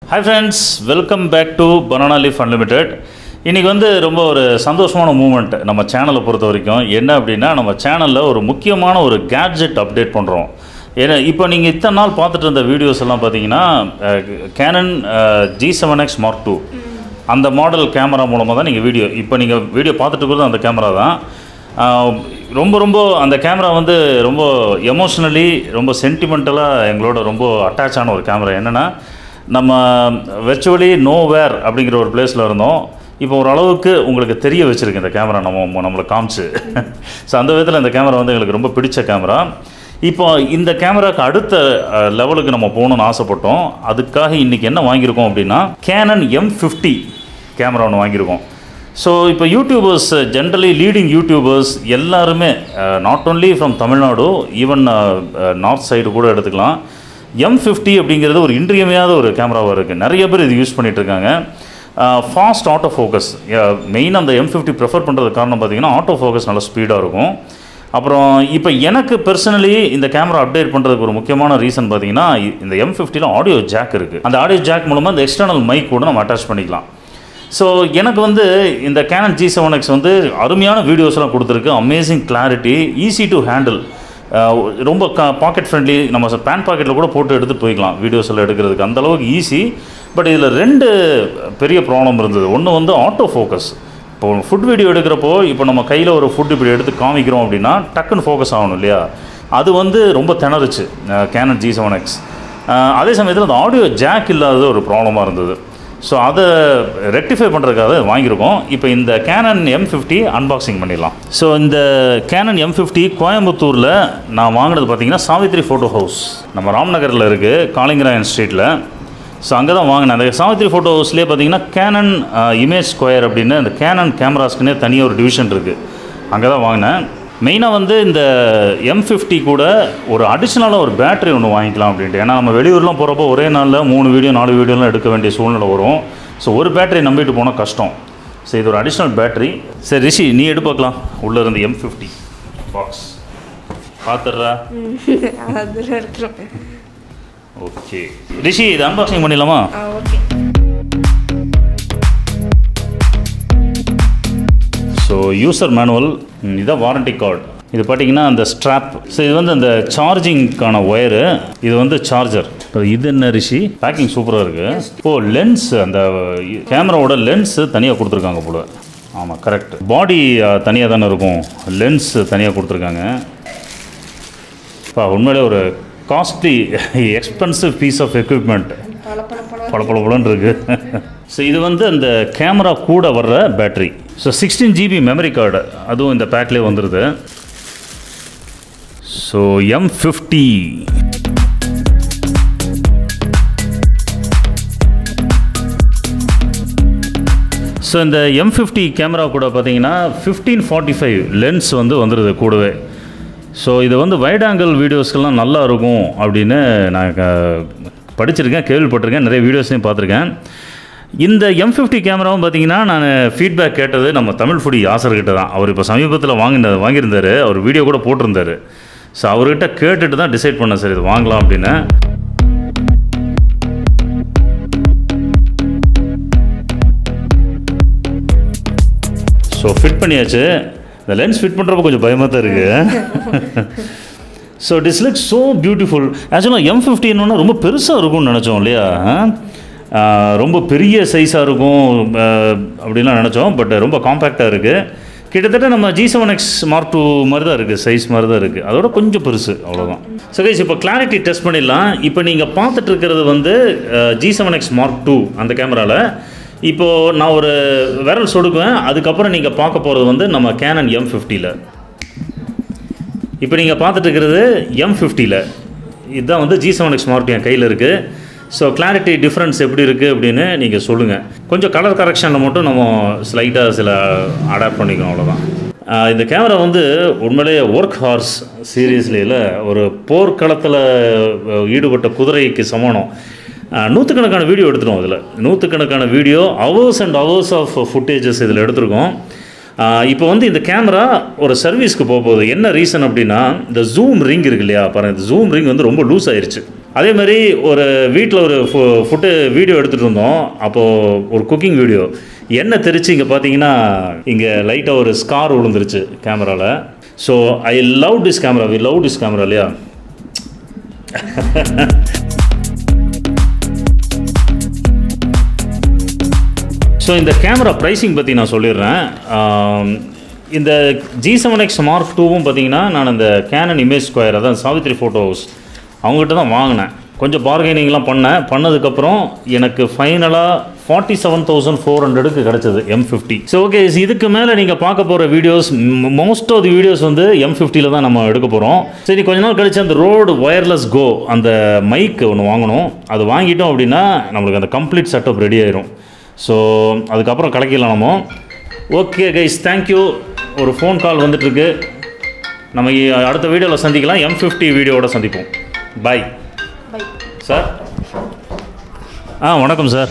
hi friends welcome back to banana leaf unlimited இன்றைக்கி வந்து ரொம்ப ஒரு சந்தோஷமான மூமெண்ட் நம்ம சேனலை பொறுத்த வரைக்கும் என்ன அப்படின்னா நம்ம சேனலில் ஒரு முக்கியமான ஒரு கேட்ஜெட் அப்டேட் பண்ணுறோம் ஏன்னா இப்போ நீங்கள் இத்தனை நாள் பார்த்துட்டு இருந்த வீடியோஸ் எல்லாம் பார்த்தீங்கன்னா Canon G seven X mark two அந்த மாடல் கேமரா மூலமாக தான் நீங்கள் வீடியோ இப்போ நீங்கள் வீடியோ பார்த்துட்டு இருக்கிறது அந்த கேமரா தான் ஆஹ் ரொம்ப ரொம்ப அந்த கேமரா வந்து ரொம்ப எமோஷ்னலி ரொம்ப சென்டிமெண்டலாக எங்களோட ரொம்ப அட்டாச் ஆன ஒரு கேமரா என்னென்னா நம்ம வெர்ச்சுவலி நோ வேர் அப்படிங்கிற ஒரு பிளேஸில் இருந்தோம் இப்போ ஓரளவுக்கு உங்களுக்கு தெரிய வச்சுருக்கு இந்த கேமரா நம்ம நம்மளை காமிச்சு ஸோ அந்த விதத்தில் இந்த கேமரா வந்து எங்களுக்கு ரொம்ப பிடிச்ச கேமரா இப்போ இந்த கேமராக்கு அடுத்த லெவலுக்கு நம்ம போகணும்னு ஆசைப்பட்டோம் அதுக்காக இன்றைக்கி என்ன வாங்கியிருக்கோம் அப்படின்னா கேனன் எம் ஃபிஃப்டி கேமரா ஒன்று வாங்கியிருக்கோம் ஸோ இப்போ யூடியூபர்ஸ் ஜென்ரலி லீடிங் யூடியூபர்ஸ் எல்லாருமே not only from Tamil Nadu even north side கூட எடுத்துக்கலாம் எம் ஃபிஃப்டி அப்படிங்கிறது ஒரு இன்றியமையாத ஒரு கேமராவாக இருக்குது நிறைய பேர் இது யூஸ் பண்ணிட்டு இருக்காங்க ஃபாஸ்ட் ஆட்டோ ஃபோக்கஸ் மெயின் அந்த எம் ஃபிஃப்டி ப்ரிஃபர் பண்ணுறது காரணம் பார்த்தீங்கன்னா ஆட்டோ ஃபோக்கஸ் நல்லா ஸ்பீடாக இருக்கும் அப்புறம் இப்போ எனக்கு பர்சனலி இந்த கேமரா அப்டேட் பண்ணுறதுக்கு ஒரு முக்கியமான ரீசன் பார்த்தீங்கன்னா இந்த எம் ஃபிஃப்டியில் ஆடியோ ஜாக் இருக்குது அந்த ஆடியோ ஜாக் மூலமாக இந்த எக்ஸ்டர்னல் மைக் கூட நம்ம அட்டாச் பண்ணிக்கலாம் ஸோ எனக்கு வந்து இந்த கேனன் ஜி செவன் எக்ஸ் வந்து அருமையான வீடியோஸ்லாம் கொடுத்துருக்கு amazing clarity easy to handle ரொம்ப க பாக்கெட் ஃப்ரெண்ட்லி நம்ம பேன் பாக்கெட்டில் கூட போட்டு எடுத்துகிட்டு போய்க்கலாம் வீடியோஸ் எல்லாம் எடுக்கிறதுக்கு அந்த அளவுக்கு ஈஸி பட் இதில் ரெண்டு பெரிய ப்ராப்ளம் இருந்தது ஒன்று வந்து ஆட்டோ ஃபோக்கஸ் இப்போ ஃபுட் வீடியோ எடுக்கிறப்போ இப்போ நம்ம கையில் ஒரு ஃபுட் இப்படி எடுத்து காமிக்கிறோம் அப்படின்னா டக்குன்னு ஃபோக்கஸ் ஆகணும் இல்லையா அது வந்து ரொம்ப திணறுச்சு கேனன் ஜி செவன் எக்ஸ் அதே சமயத்தில் அந்த ஆடியோ ஜாக் இல்லாத ஒரு ப்ராப்ளமாக இருந்தது ஸோ அதை ரெக்டிஃபை பண்ணுறதுக்காக வாங்கியிருக்கோம் இப்போ இந்த கேனன் எம் ஃபிஃப்டி அன்பாக்சிங் பண்ணிடலாம் ஸோ இந்த கேனன் எம் ஃபிஃப்டி கோயம்புத்தூரில் நான் வாங்கினது பார்த்தீங்கன்னா சாவித்ரி ஃபோட்டோ ஹவுஸ் நம்ம ராம்நகரில் இருக்குது காளிங்கராயன் ஸ்ட்ரீட்டில் ஸோ அங்கே தான் வாங்கினேன் அந்த சாவித்ரி ஃபோட்டோ ஹவுஸ்லேயே பார்த்தீங்கன்னா கேனன் இமேஜ் ஸ்கொயர் அப்படின்னு இந்த கேனன் கேமராஸ்க்குன்னே தனியாக ஒரு டிவிஷன் இருக்குது அங்கே தான் வாங்கினேன் மெயினாக வந்து இந்த எம் ஃபிஃப்டி கூட ஒரு அடிஷ்னலாக ஒரு பேட்டரி ஒன்று வாங்கிக்கலாம் அப்படின்ட்டு ஏன்னா நம்ம வெளியூர்லாம் போகிறப்போ ஒரே நாளில் மூணு வீடியோ நாலு வீடியோலாம் எடுக்க வேண்டிய சூழ்நிலை வரும் ஸோ ஒரு பேட்டரி நம்பிட்டு போனால் கஷ்டம் ஸோ இது ஒரு அடிஷ்னல் பேட்டரி சரி ரிஷி நீ எடு பார்க்கலாம் உள்ளே இருந்து எம் ஃபிஃப்டி பாக்ஸ் பார்த்துட்றா அதில் இருக்கிறோம் ஓகே ரிஷி இது அன்பாக்சிங் பண்ணிடலாமா ஆ ஓகே ஸோ யூசர் மேனுவல் இதான் வாரண்டி கார்டு இது பார்த்தீங்கன்னா அந்த ஸ்ட்ராப் ஸோ இது வந்து அந்த சார்ஜிங்க்கான ஒயரு இது வந்து சார்ஜர் இது என்ன ரிஷி பேக்கிங் சூப்பராக இருக்குது ஓ லென்ஸ் அந்த கேமராவோட லென்ஸு தனியாக கொடுத்துருக்காங்க போல ஆமாம் கரெக்ட் பாடி தனியாக தானே இருக்கும் லென்ஸ் தனியாக கொடுத்துருக்காங்க இப்போ உண்மையிலே ஒரு costly expensive piece of equipment பல பல பல பல பல பலன்னு இருக்கு ஸோ இது வந்து அந்த கேமரா கூட வர்ற battery so sixteen GB memory card அதுவும் இந்த பேக்லேயே வந்துடுது ஸோ எம் ஃபிஃப்டி ஸோ இந்த எம் ஃபிஃப்டி கேமரா கூட பார்த்தீங்கன்னா ஃபிஃப்டீன் ஃபார்ட்டி ஃபைவ் லென்ஸ் வந்து வந்துடுது கூடவே ஸோ இது வந்து வைட் ஆங்கிள் வீடியோஸ்க்கெல்லாம் நல்லா இருக்கும் அப்படின்னு நான் க- படிச்சிருக்கேன் கேள்விப்பட்டிருக்கேன் நிறைய வீடியோஸையும் பார்த்துருக்கேன் இந்த எம் ஃபிஃப்டி கேமராவும் பார்த்தீங்கன்னா நான் ஃபீட்பேக் கேட்டது நம்ம தமிழ் ஃபுடி யாசர்கிட்ட தான் அவர் இப்போ சமீபத்தில் வாங்கின வாங்கியிருந்தாரு அவர் வீடியோ கூட போட்டிருந்தாரு ஸோ அவர்கிட்ட கேட்டுட்டு தான் டிசைட் பண்ணேன் சார் இது வாங்கலாம் அப்படின்னு ஸோ ஃபிட் பண்ணியாச்சு இந்த லென்ஸ் ஃபிட் பண்ணுறப்ப கொஞ்சம் பயமாக தான் இருக்குது so this look so beautiful ஆக்சுவலாக எம் ஃபிஃப்டின்னு ரொம்ப பெருசாக இருக்கும்னு நினச்சோம் இல்லையா ஆ, ரொம்ப பெரிய சைஸாக இருக்கும் ஆ, அப்படின்லாம் நினச்சோம் பட் ரொம்ப காம்பேக்டாக இருக்குது கிட்டத்தட்ட நம்ம G seven X mark two மாதிரி தான் இருக்குது சைஸ் மாதிரி தான் இருக்குது அதோட கொஞ்சம் பெருசு அவ்வளோதான் ஸோ கைஸ் இப்போ கிளாரிட்டி டெஸ்ட் பண்ணிடலாம் இப்போ நீங்கள் பார்த்துட்டு இருக்கிறது வந்து G seven X mark two அந்த கேமராவில் இப்போது நான் ஒரு விரல் சொடுக்குவேன் அதுக்கப்புறம் நீங்கள் பார்க்க போகிறது வந்து நம்ம கேனன் எம் ஃபிஃப்டியில் இப்போ நீங்கள் பார்த்துட்டு இருக்கிறது எம் ஃபிஃப்டியில் இதுதான் வந்து ஜி செவன் எக்ஸ் மார்க் என் கையில் இருக்குது ஸோ கிளாரிட்டி டிஃப்ரென்ஸ் எப்படி இருக்குது அப்படின்னு நீங்கள் சொல்லுங்கள் கொஞ்சம் கலர் கரெக்ஷனில் மட்டும் நம்ம ஸ்லைட்டாக சில அடாப்ட் பண்ணிக்கணும் அவ்வளோதான் ஆஹ் இந்த கேமரா வந்து உண்மையிலேயே ஒர்க் ஹார்ஸ் சீரியஸ்லி இல்லை ஒரு போர்க்களத்தில் ஈடுபட்ட குதிரைக்கு சமானம் ஆஹ் நூற்றுக்கணக்கான வீடியோ எடுத்துருவோம் இதில் நூற்றுக்கணக்கான video hours and hours of footages இதில் எடுத்திருக்கோம் ஆஹ் இப்போ வந்து இந்த கேமரா ஒரு சர்வீஸ்க்கு போக போகுது என்ன ரீசன் அப்படின்னா இந்த ஜூம் ரிங் இருக்கு இல்லையா பாருங்க இந்த ஜூம் ரிங் வந்து ரொம்ப லூஸ் ஆயிருச்சு அதே மாதிரி ஒரு வீட்டில் ஒரு ஃபு ஃபுட்டு வீடியோ எடுத்துகிட்டு இருந்தோம் அப்போது ஒரு குக்கிங் வீடியோ எண்ணெய் தெரிச்சு இங்கே பார்த்தீங்கன்னா இங்கே லைட்டாக ஒரு ஸ்கார் விழுந்துருச்சு கேமராவில் so I love this camera we love this camera இல்லையா ஸோ இந்த கேமரா ப்ரைஸிங் பற்றி நான் சொல்லிடுறேன் ஆம், இந்த ஜி செவன் எக்ஸ் மார்க் டூவும் பார்த்தீங்கன்னா நான் இந்த கேனன் இமேஜ் ஸ்கொயர் அதான் சாவித்ரி ஃபோட்டோஸ் அவங்ககிட்ட தான் வாங்கினேன் கொஞ்சம் பார்கெனிங்லாம் பண்ணேன் பண்ணதுக்கப்புறம் எனக்கு ஃபைனலாக ஃபார்ட்டி செவன் தௌசண்ட் ஃபோர் ஹண்ட்ரடுக்கு கிடச்சிது எம் ஃபிஃப்டி ஸோ ஓகே இதுக்கு மேலே நீங்கள் பார்க்க போகிற videos most of the videos வந்து எம் ஃபிஃப்டியில் தான் நம்ம எடுக்க போகிறோம் சரி கொஞ்ச நாள் கழிச்சு அந்த ரோடு ஒயர்லெஸ் கோ அந்த மைக் ஒன்று வாங்கணும் அது வாங்கிட்டோம் அப்படின்னா நம்மளுக்கு அந்த கம்ப்ளீட் செட்டப் ரெடி ஆயிரும் ஸோ அதுக்கப்புறம் கலக்கிடலாம் நம்ம ஓகே கைஸ் தேங்க்யூ ஒரு ஃபோன் கால் வந்துட்டுருக்கு நம்ம இ- அடுத்த வீடியோவில் சந்திக்கலாம் எம் ஃபிஃப்டி வீடியோவோட சந்திப்போம் பாய் பை சார் ஆ வணக்கம் சார்